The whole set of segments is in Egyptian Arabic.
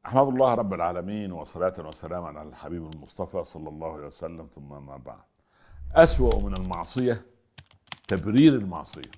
احمد الله رب العالمين وصلاة وسلاما على الحبيب المصطفى صلى الله عليه وسلم ثم ما بعد أسوأ من المعصية تبرير المعصية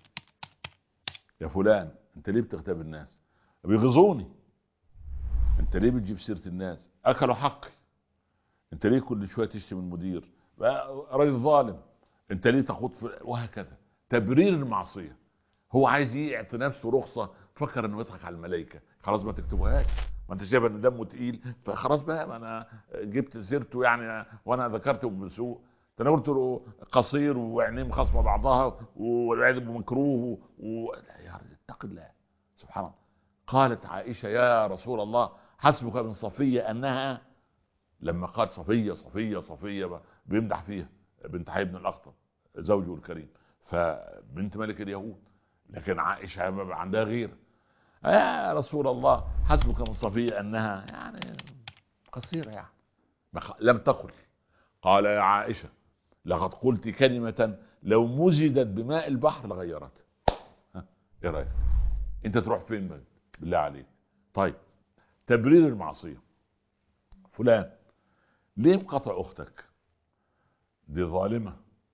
يا فلان انت ليه بتغتاب الناس بيغزوني انت ليه بتجيب سيرة الناس اكلوا حقي انت ليه كل شوية تشتم المدير بقى راجل ظالم انت ليه تخوض في وهكذا تبرير المعصية هو عايز يعطي نفسه رخصة فكر انه يضحك على الملائكة خلاص ما تكتبوهاش ما انت شايف ان دمه تقيل فخلاص بقى ما انا جبت سيرته يعني وانا ذكرته بسوء ده انا قلت له قصير وعينيه مخاصمه بعضها والعياذ مكروه و... لا يا رجل اتق الله سبحان الله قالت عائشه يا رسول الله حسبك من صفيه انها لما قالت صفيه صفيه صفيه بيمدح فيها بنت حي بن الاخطب زوجه الكريم فبنت ملك اليهود لكن عائشه عندها غيره يا رسول الله حسبك من صفية أنها يعني قصيرة يعني لم تقل قال يا عائشة لقد قلت كلمة لو مزجت بماء البحر لغيرت ايه رايك انت تروح فين بقى بالله عليك طيب تبرير المعصية فلان ليه مقاطع اختك دي ظالمة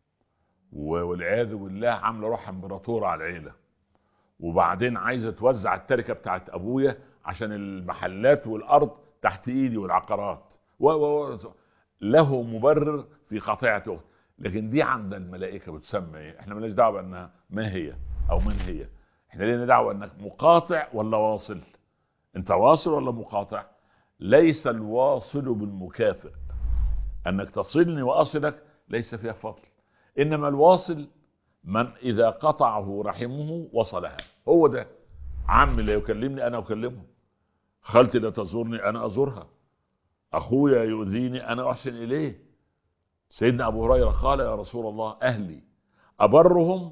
والعياذ بالله عاملة روح امبراطورة على العيلة وبعدين عايزه توزع التركه بتاعت ابويا عشان المحلات والارض تحت ايدي والعقارات و و له مبرر في قطيعه اخت لكن دي عند الملائكه بتسمى ايه؟ احنا مالناش دعوه بانها ما هي او من هي احنا لينا دعوه انك مقاطع ولا واصل انت واصل ولا مقاطع ليس الواصل بالمكافئ انك تصلني واصلك ليس فيها فضل انما الواصل من اذا قطعه رحمه وصلها هو ده عمي لا يكلمني انا اكلمه خالتي لا تزورني انا ازورها اخويا يؤذيني انا احسن اليه سيدنا ابو هريره قال يا رسول الله اهلي ابرهم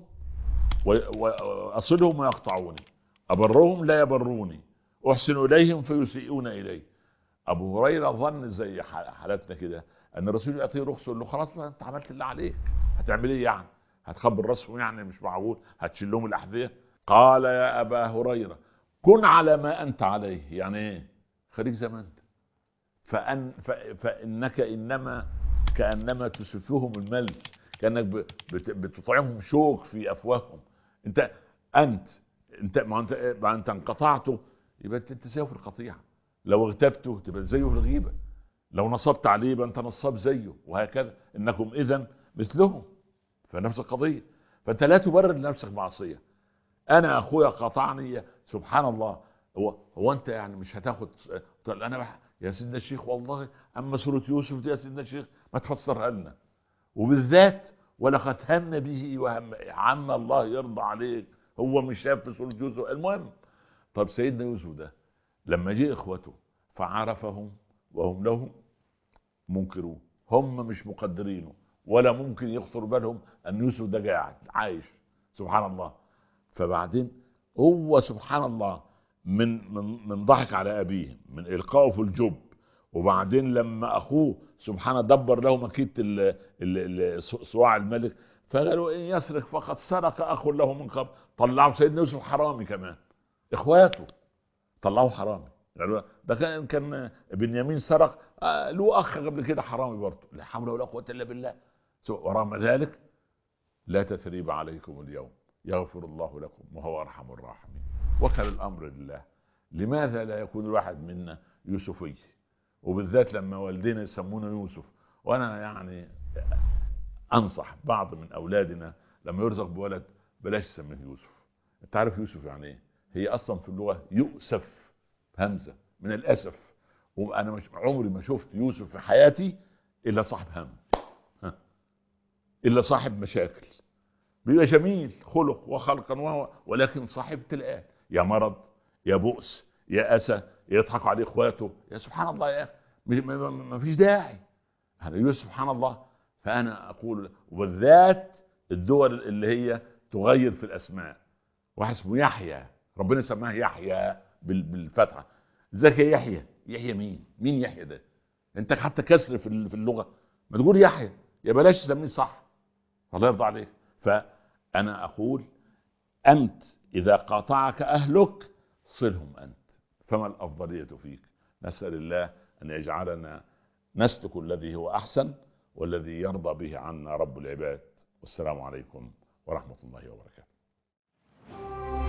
واصلهم ويقطعوني ابرهم لا يبروني احسن اليهم فيسيئون الي ابو هريره ظن زي حالتنا كده ان الرسول يعطيه رخصه يقول له خلاص بقى انت عملت اللي عليك هتعمل ايه يعني هتخبر راسهم يعني مش معقول هتشيل لهم الاحذيه قال يا ابا هريره كن على ما انت عليه يعني ايه خليك زي ما انت فأن فانك انما كانما تسفهم المل كانك بتطعمهم شوك في افواههم انت انت انت ما انت ما انت انقطعته يبقى انت زيه في القطيعه لو اغتبته تبقى زيه في الغيبه لو نصبت عليه يبقى انت نصاب زيه وهكذا انكم اذا مثلهم فنفس القضيه فانت لا تبرر لنفسك معصيه انا اخويا قطعني سبحان الله هو هو انت يعني مش هتاخد انا بح... يا سيدنا الشيخ والله اما سوره يوسف دي يا سيدنا الشيخ ما تفسرها لنا وبالذات ولقد هم به وهم عم الله يرضى عليك هو مش شاف في سوره يوسف المهم طب سيدنا يوسف ده لما جه اخوته فعرفهم وهم له منكرون هم مش مقدرينه ولا ممكن يخطر بالهم ان يوسف ده قاعد عايش سبحان الله فبعدين هو سبحان الله من من من ضحك على ابيه من القائه في الجب وبعدين لما اخوه سبحانه دبر له مكيده صواع الملك فقالوا ان يسرق فقد سرق اخ له من قبل طلعوا سيدنا يوسف حرامي كمان اخواته طلعوه حرامي ده كان كان بنيامين سرق آه له اخ قبل كده حرامي برضه لا حول ولا قوه الا بالله ورغم ذلك لا تثريب عليكم اليوم يغفر الله لكم وهو ارحم الراحمين وكل الامر لله لماذا لا يكون الواحد منا يوسفي وبالذات لما والدينا يسمونه يوسف وانا يعني انصح بعض من اولادنا لما يرزق بولد بلاش تسميه يوسف انت عارف يوسف يعني ايه هي اصلا في اللغه يؤسف همزه من الاسف وانا مش عمري ما شفت يوسف في حياتي الا صاحب هم الا صاحب مشاكل بيبقى جميل خلق وخلقا وهو ولكن صاحب تلقاه يا مرض يا بؤس يا اسى يضحكوا عليه اخواته يا سبحان الله يا ما فيش داعي هذا يوسف سبحان الله فانا اقول وبالذات الدول اللي هي تغير في الاسماء واحد اسمه يحيى ربنا سماه يحيى بالفتحه ازيك يا يحيى يحيى مين مين يحيى ده انت حتى كسر في اللغه ما تقول يحيى يا بلاش تسميه صح الله يرضى عليك فانا اقول انت اذا قاطعك اهلك صلهم انت فما الافضليه فيك نسال الله ان يجعلنا نسلك الذي هو احسن والذي يرضى به عنا رب العباد والسلام عليكم ورحمه الله وبركاته